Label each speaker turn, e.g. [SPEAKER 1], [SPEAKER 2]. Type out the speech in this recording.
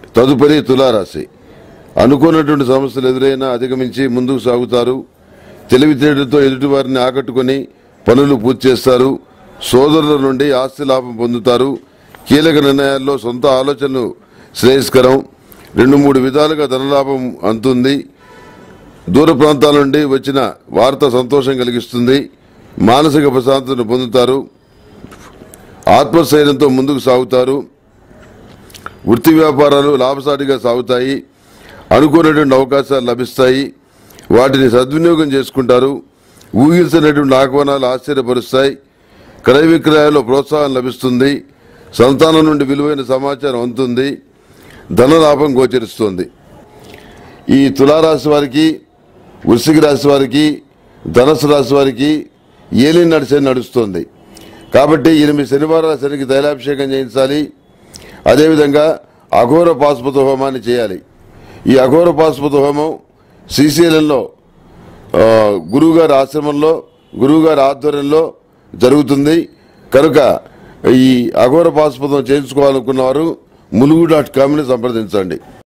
[SPEAKER 1] తదుపరి తులారాశి అనుకున్నటువంటి సమస్యలు ఎదురైనా అధిగమించి ముందుకు సాగుతారు తెలివితేటలతో ఎదుటివారిని ఆకట్టుకొని పనులు పూర్తి చేస్తారు సోదరుల నుండి ఆస్తి లాభం పొందుతారు కీలక నిర్ణయాల్లో సొంత ఆలోచనలు శ్రేయస్కరం రెండు మూడు విధాలుగా ధనలాభం అందుతుంది దూర ప్రాంతాల నుండి వచ్చిన వార్త సంతోషం కలిగిస్తుంది మానసిక ప్రశాంతతను పొందుతారు ఆత్మస్థైర్యంతో ముందుకు సాగుతారు వృత్తి వ్యాపారాలు లాభసాటిగా సాగుతాయి అనుకున్నటువంటి అవకాశాలు లభిస్తాయి వాటిని సద్వినియోగం చేసుకుంటారు ఊహించినటువంటి ఆహ్వానాలు ఆశ్చర్యపరుస్తాయి క్రయ విక్రయాల్లో ప్రోత్సాహం లభిస్తుంది సంతానం నుండి విలువైన సమాచారం అందుతుంది ధన లాభం గోచరిస్తుంది ఈ తులారాశి వారికి వృశ్చిక రాశి వారికి ధనస్సు రాశి వారికి ఏలి నడిచే నడుస్తుంది కాబట్టి ఎనిమిది శనివారాల శనికి తైలాభిషేకం చేయించాలి అదేవిధంగా అఘోర పాశుపత హోమాన్ని చేయాలి ఈ అఘోర పాశుపత హోమం శ్రీశైలంలో ఆ, గురువుగారి ఆశ్రమంలో గురువుగారి ఆధ్వర్యంలో జరుగుతుంది కనుక ఈ అఘోర పాశుపతం చేయించుకోవాలనుకున్న వారు ములుగు డాట్ కామ్ని సంప్రదించండి